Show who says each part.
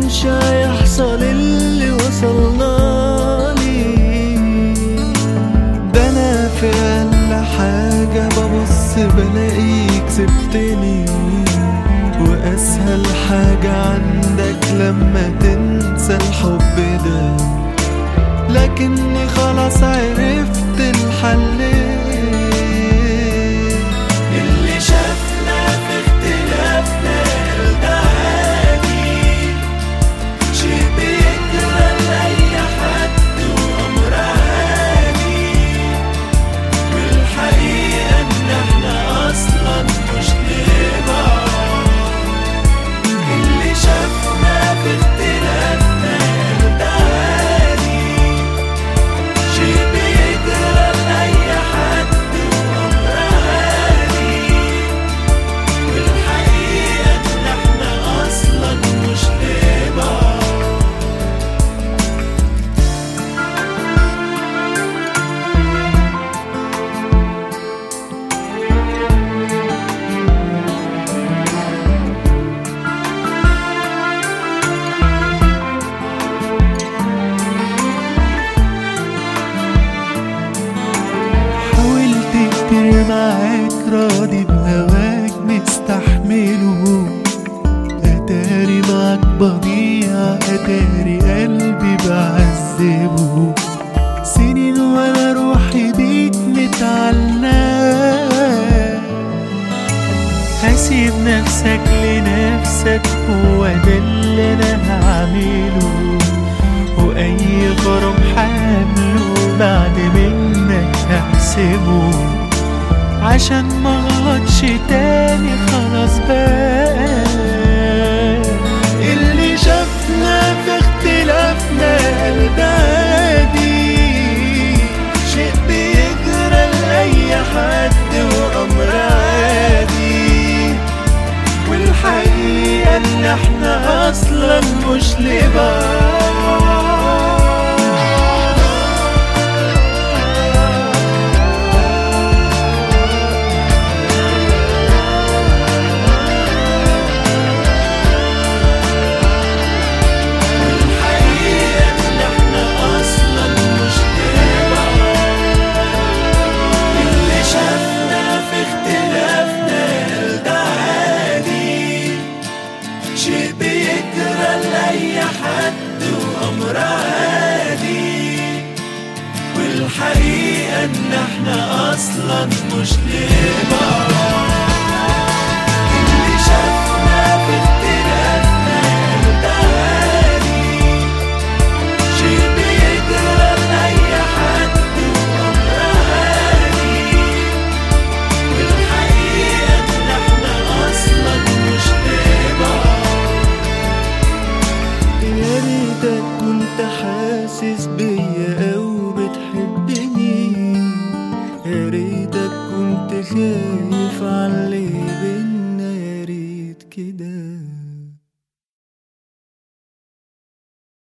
Speaker 1: كانش هيحصل اللي وصلنا لي ده انا في اقل حاجة ببص بلاقيك سبتني واسهل حاجة عندك لما تنسى الحب ده لكني خلاص عرفت الحل اللي شافنا في اختلافنا قال ده عادي شيء بيجرى لأي حد وأمر عادي والحقيقة إن إحنا أصلا مش لبعض اللي شافنا في اختلافنا قال ده عادي شيء بيجرى لأي حد وأمر عادي والحقيقة إن إحنا أصلا مش لبعض حاولت كتير معاك راضي بهواك مستحمله اتاري معاك بضيع اتاري قلبي بعذبه سنين وانا روحي بيك متعلقة هسيب نفسك لنفسك هو ده اللي انا هعمله واي غرام حامله بعد منك هحسبه عشان ما غلطش تاني خلاص بقى اللي شافنا في اختلافنا قال ده عادي شيء بيجرى لأي حد وأمر عادي والحقيقة إن إحنا أصلا مش لبعض والحقيقة إن إحنا أصلا مش لبعض اللي شافنا في اختلافنا قال ده عادي شيء بيجرى لأي حد وأمر عادي والحقيقة إن إحنا أصلا مش لبعض